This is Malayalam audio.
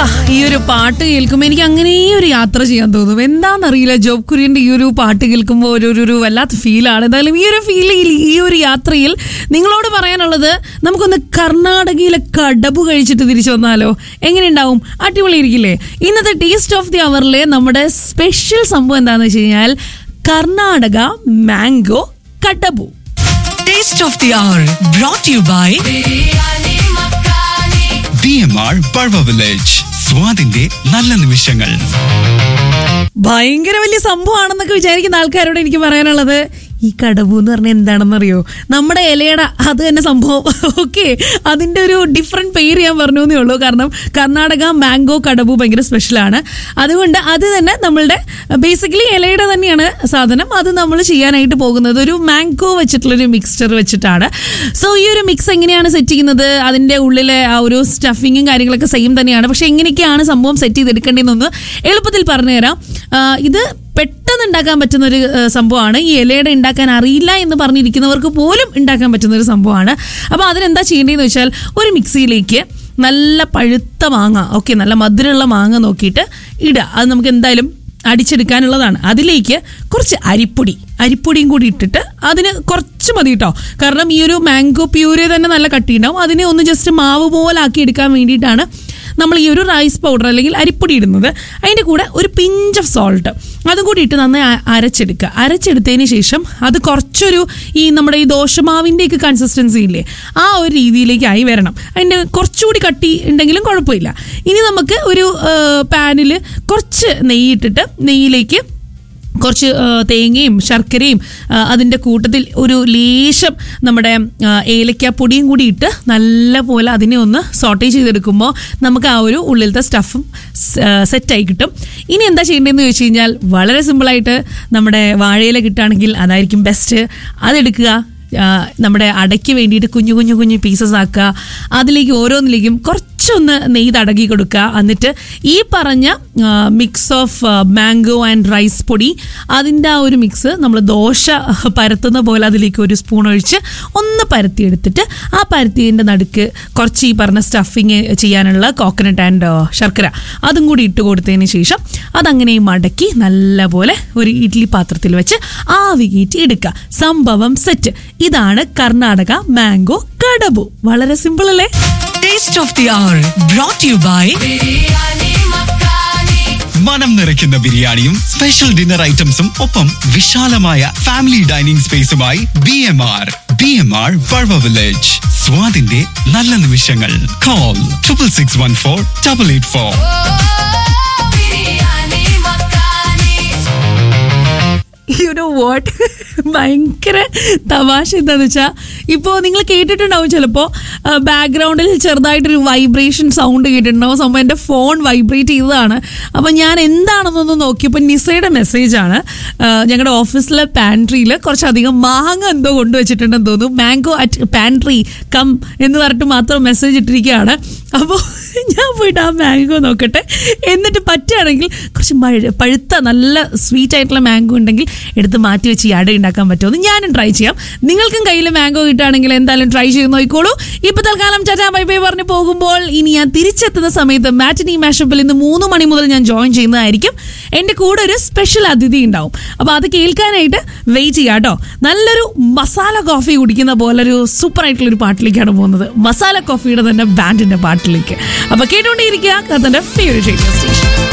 ഈ ഒരു പാട്ട് കേൾക്കുമ്പോൾ എനിക്ക് അങ്ങനെ ഒരു യാത്ര ചെയ്യാൻ തോന്നും എന്താണെന്നറിയില്ല ജോബ് കുര്യന്റെ ഈ ഒരു പാട്ട് കേൾക്കുമ്പോൾ ഒരു ഒരു- ഒരു വല്ലാത്ത ഫീലാണ് എന്തായാലും ഈ ഒരു ഫീലിൽ ഈ ഒരു യാത്രയിൽ നിങ്ങളോട് പറയാനുള്ളത് നമുക്കൊന്ന് കർണാടകയിലെ കടബു കഴിച്ചിട്ട് തിരിച്ചു വന്നാലോ എങ്ങനെയുണ്ടാവും അടിപൊളിയിരിക്കില്ലേ ഇന്നത്തെ ടേസ്റ്റ് ഓഫ് ദി അവറിലെ നമ്മുടെ സ്പെഷ്യൽ സംഭവം എന്താണെന്ന് വെച്ച് കഴിഞ്ഞാൽ കർണാടക മാംഗോ കടബു Taste of the Hour brought to you by B M R Parva village സ്വാദിന്റെ നല്ല നിമിഷങ്ങൾ ഭയങ്കര വലിയ സംഭവമാണെന്നൊക്കെ വിചാരിക്കുന്ന ആൾക്കാരോട് എനിക്ക് പറയാനുള്ളത് ഈ കടബു എന്ന് പറഞ്ഞാൽ എന്താണെന്നറിയോ നമ്മുടെ ഇലയുടെ അത് തന്നെ സംഭവം ഓക്കെ അതിൻ്റെ ഒരു ഡിഫറെൻറ്റ് പേര് ഞാൻ പറഞ്ഞു എന്നേ ഉള്ളൂ കാരണം കർണാടക മാംഗോ കടബു ഭയങ്കര സ്പെഷ്യലാണ് അതുകൊണ്ട് അത് തന്നെ നമ്മളുടെ ബേസിക്കലി ഇലയുടെ തന്നെയാണ് സാധനം അത് നമ്മൾ ചെയ്യാനായിട്ട് പോകുന്നത് ഒരു മാംഗോ വെച്ചിട്ടുള്ളൊരു മിക്സ്ചർ വെച്ചിട്ടാണ് സോ ഈ ഒരു മിക്സ് എങ്ങനെയാണ് സെറ്റ് ചെയ്യുന്നത് അതിൻ്റെ ഉള്ളിലെ ആ ഒരു സ്റ്റഫിങ്ങും കാര്യങ്ങളൊക്കെ സെയിം തന്നെയാണ് പക്ഷേ എങ്ങനെയൊക്കെയാണ് സംഭവം സെറ്റ് ചെയ്തെടുക്കേണ്ടതെന്നൊന്ന് എളുപ്പത്തിൽ പറഞ്ഞുതരാം ആ, ഇത് പെട്ടെന്ന് ഉണ്ടാക്കാൻ പറ്റുന്ന ഒരു ഏഹ്, സംഭവമാണ് ഈ ഇലയുടെ ഉണ്ടാക്കാൻ അറിയില്ല എന്ന് പറഞ്ഞിരിക്കുന്നവർക്ക് പോലും ഉണ്ടാക്കാൻ പറ്റുന്ന ഒരു സംഭവമാണ് അപ്പോൾ അതിനെന്താ ചെയ്യേണ്ടതെന്ന് വെച്ചാൽ ഒരു മിക്സിയിലേക്ക് നല്ല പഴുത്ത മാങ്ങ ഓക്കെ നല്ല മധുരമുള്ള മാങ്ങ നോക്കിയിട്ട് ഇടുക അത് നമുക്ക് എന്തായാലും അടിച്ചെടുക്കാനുള്ളതാണ് അതിലേക്ക് കുറച്ച് അരിപ്പൊടി അരിപ്പൊടിയും കൂടി ഇട്ടിട്ട് അതിന് കുറച്ച് മതി കേട്ടോ കാരണം ഈ ഒരു മാംഗോ പ്യൂരെ തന്നെ നല്ല കട്ടിയുണ്ടാവും അതിനെ ഒന്ന് ജസ്റ്റ് മാവ് പോലെ ആക്കി എടുക്കാൻ വേണ്ടിയിട്ടാണ് നമ്മൾ ഈ ഒരു റൈസ് പൗഡർ അല്ലെങ്കിൽ അരിപ്പൊടി ഇടുന്നത് അതിൻ്റെ കൂടെ ഒരു പിഞ്ച് ഓഫ് സോൾട്ട് അതും കൂടി ഇട്ട് നന്നായി അ- അരച്ചെടുക്കുക അരച്ചെടുത്തതിന് ശേഷം അത് കുറച്ചൊരു ഈ നമ്മുടെ ഈ ദോശമാവിൻ്റെയൊക്കെ കൺസിസ്റ്റൻസി ഇല്ലേ ആ ഒരു രീതിയിലേക്കായി വരണം അതിൻ്റെ കുറച്ചുകൂടി കട്ടി ഉണ്ടെങ്കിലും കുഴപ്പമില്ല ഇനി നമുക്ക് ഒരു പാനിൽ കുറച്ച് നെയ്യിട്ടിട്ട് നെയ്യിലേക്ക് കുറച്ച് ആ, തേങ്ങയും ശർക്കരയും ആ, അതിൻ്റെ കൂട്ടത്തിൽ ഒരു ലേശം നമ്മുടെ ആ, ഏലക്കാപ്പൊടിയും കൂടി ഇട്ട് നല്ല പോലെ അതിനെ ഒന്ന് സോട്ടേ ചെയ്തെടുക്കുമ്പോൾ നമുക്ക് ആ ഒരു ഉള്ളിലത്തെ സ്റ്റഫും സെറ്റായി കിട്ടും ഇനി എന്താ ചെയ്യേണ്ടതെന്ന് ചോദിച്ചു കഴിഞ്ഞാൽ വളരെ സിമ്പിളായിട്ട് നമ്മുടെ വാഴയില കിട്ടുകയാണെങ്കിൽ അതായിരിക്കും ബെസ്റ്റ് അതെടുക്കുക ആ, നമ്മുടെ അടയ്ക്ക് വേണ്ടിയിട്ട് കുഞ്ഞു കുഞ്ഞു കുഞ്ഞു പീസസ് ആക്കുക അതിലേക്ക് ഓരോന്നിലേക്കും കുറച്ചൊന്ന് നെയ്യ് തടകി കൊടുക്കുക എന്നിട്ട് ഈ പറഞ്ഞ mix of mango and rice പൊടി അതിൻ്റെ ആ ഒരു മിക്സ് നമ്മൾ ദോശ പരത്തുന്ന പോലെ അതിലേക്ക് ഒരു സ്പൂൺ ഒഴിച്ച് ഒന്ന് പരത്തിയെടുത്തിട്ട് ആ പരത്തിയതിൻ്റെ നടുക്ക് കുറച്ച് ഈ പറഞ്ഞ സ്റ്റഫിങ് ചെയ്യാനുള്ള കോക്കനട്ട് ആൻഡ് ശർക്കര അതും കൂടി ഇട്ട് കൊടുത്തതിന് ശേഷം അതങ്ങനെ മടക്കി നല്ലപോലെ ഒരു ഇഡ്ഡലി പാത്രത്തിൽ വെച്ച് ആവി കയറ്റി എടുക്കുക സംഭവം സെറ്റ് ഇതാണ് കർണാടക മാംഗോ കടബു വളരെ സിമ്പിൾ അല്ലേ Taste of the Hour brought to you by മനം നിറയ്ക്കുന്ന ബിരിയാണിയും സ്പെഷ്യൽ ഡിന്നർ ഐറ്റംസും ഒപ്പം വിശാലമായ ഫാമിലി ഡൈനിങ് സ്പേസുമായി B M R B M R Parva village സ്വാദിന്റെ നല്ല നിമിഷങ്ങൾ call triple six one four double eight four you know what ഭയങ്കര തമാശ എന്താന്ന് വെച്ചാൽ ഇപ്പോൾ നിങ്ങൾ കേട്ടിട്ടുണ്ടാവും ചിലപ്പോൾ ബാക്ക്ഗ്രൗണ്ടിൽ ചെറുതായിട്ടൊരു വൈബ്രേഷൻ സൗണ്ട് കേട്ടിട്ടുണ്ടാവും സംഭവം എൻ്റെ ഫോൺ വൈബ്രേറ്റ് ചെയ്തതാണ് അപ്പം ഞാൻ എന്താണെന്നൊന്ന് നോക്കിയപ്പോൾ നിസയുടെ മെസ്സേജാണ് ഞങ്ങളുടെ ഓഫീസിലെ പാൻട്രിയിൽ കുറച്ചധികം മാങ്ങ എന്തോ കൊണ്ടുവച്ചിട്ടുണ്ടെന്ന് തോന്നുന്നു മാംഗോ അറ്റ് പാൻട്രി കം എന്ന് പറഞ്ഞിട്ട് മാത്രം മെസ്സേജ് ഇട്ടിരിക്കുകയാണ് അപ്പോൾ ഞാൻ പോയിട്ട് ആ മാംഗോ നോക്കട്ടെ എന്നിട്ട് പറ്റുകയാണെങ്കിൽ കുറച്ച് മഴ പഴുത്ത നല്ല സ്വീറ്റ് ആയിട്ടുള്ള മാംഗോ ഉണ്ടെങ്കിൽ എടുത്ത് മാറ്റി വെച്ച് ഈ അട ഉണ്ടാക്കാൻ പറ്റുമെന്ന് ഞാനും ട്രൈ ചെയ്യാം നിങ്ങൾക്കും കയ്യിൽ മാംഗോ കിട്ടുകയാണെങ്കിൽ എന്തായാലും ട്രൈ ചെയ്ത് നോക്കിക്കോളൂ ഇപ്പൊ തൽക്കാലം ചാറ്റാ ബൈ ബൈ പറഞ്ഞ് പോകുമ്പോൾ ഇനി ഞാൻ തിരിച്ചെത്തുന്ന സമയത്ത് മാറ്റിനി മാഷപ്പിൽ ഇന്ന് മൂന്ന് മണി മുതൽ ഞാൻ ജോയിൻ ചെയ്യുന്നതായിരിക്കും എൻ്റെ കൂടെ ഒരു സ്പെഷ്യൽ അതിഥി ഉണ്ടാവും അപ്പോൾ അത് കേൾക്കാനായിട്ട് വെയിറ്റ് ചെയ്യാം കേട്ടോ നല്ലൊരു മസാല കോഫി കുടിക്കുന്ന പോലെ ഒരു സൂപ്പർ ആയിട്ടുള്ള ഒരു പാട്ടിലേക്കാണ് പോകുന്നത് മസാല കോഫിയുടെ തന്നെ ബാൻഡിന്റെ പാട്ടിലേക്ക് അപ്പോൾ കേട്ടുകൊണ്ടേയിരിക്കുക കത്തന്റെ ഫേവറേറ്റ് റേഡിയോ സ്റ്റേഷൻ